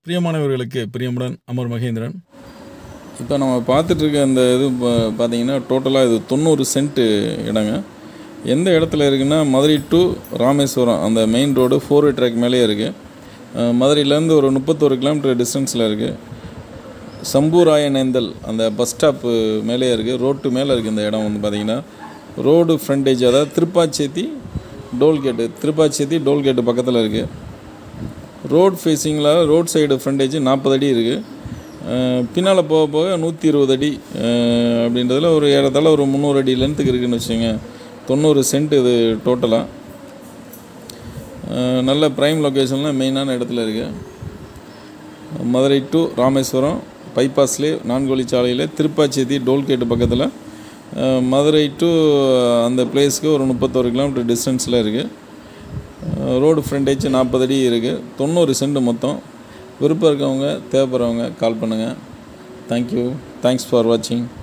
பிரியமானவர்களுக்கு பிரியமுடன் அமர் மகேந்திரன் இப்போ நம்ம பார்த்துட்டு இருக்க இந்த இது பா- பார்த்தீங்கன்னா டோட்டலாக இது தொண்ணூறு சென்ட்டு இடங்க எந்த இடத்துல இருக்குன்னா மதுரை டு ராமேஸ்வரம் அந்த main road four way track மேலேயே இருக்குது மதுரையிலேருந்து ஒரு முப்பத்தோரு கிலோமீட்டர் டிஸ்டன்ஸில் இருக்குது சம்பூராயனேந்தல் அந்த பஸ் ஸ்டாப்பு மேலேயே இருக்குது ரோட்டு மேலே இருக்குது இந்த இடம் வந்து பார்த்தீங்கன்னா ரோடு ஃப்ரண்டேஜ் அதாவது திருப்பாச்சேத்தி டோல்கேட்டு திருப்பாச்சேத்தி டோல்கேட்டு பக்கத்தில் இருக்குது ரோட் ஃபேஸிங்கில் ரோட் சைடு ஃப்ரண்டேஜ் நாற்பது அடி இருக்குது பின்னால் போக போக நூற்றி இருபது அடி அஹ், அப்படின்றதுல ஒரு ஏறத்தாழ ஒரு முந்நூறு அடி லென்த்துக்கு இருக்குன்னு வச்சுக்கோங்க தொண்ணூறு சென்ட் இது டோட்டலாக நல்ல ப்ரைம் லொக்கேஷனில் மெயினான இடத்துல இருக்குது மதுரை டு ராமேஸ்வரம் பைபாஸ்லேயே நான்கு சாலையில் திருப்பாச்சேத்தி டோல்கேட்டு பக்கத்தில் அஹ், மதுரை டு அந்த பிளேஸ்க்கு ஒரு முப்பத்தோரு கிலோமீட்டர் டிஸ்டன்ஸில் இருக்குது ரோடு ஃப்ரண்டேஜ் நாற்பது அடி இருக்குது தொண்ணூறு சென்ட் மொத்தம் விருப்பம் இருக்கவங்க தேவைப்படுறவங்க கால் பண்ணுங்கள் தேங்க்யூ தேங்க்ஸ் ஃபார் வாட்சிங்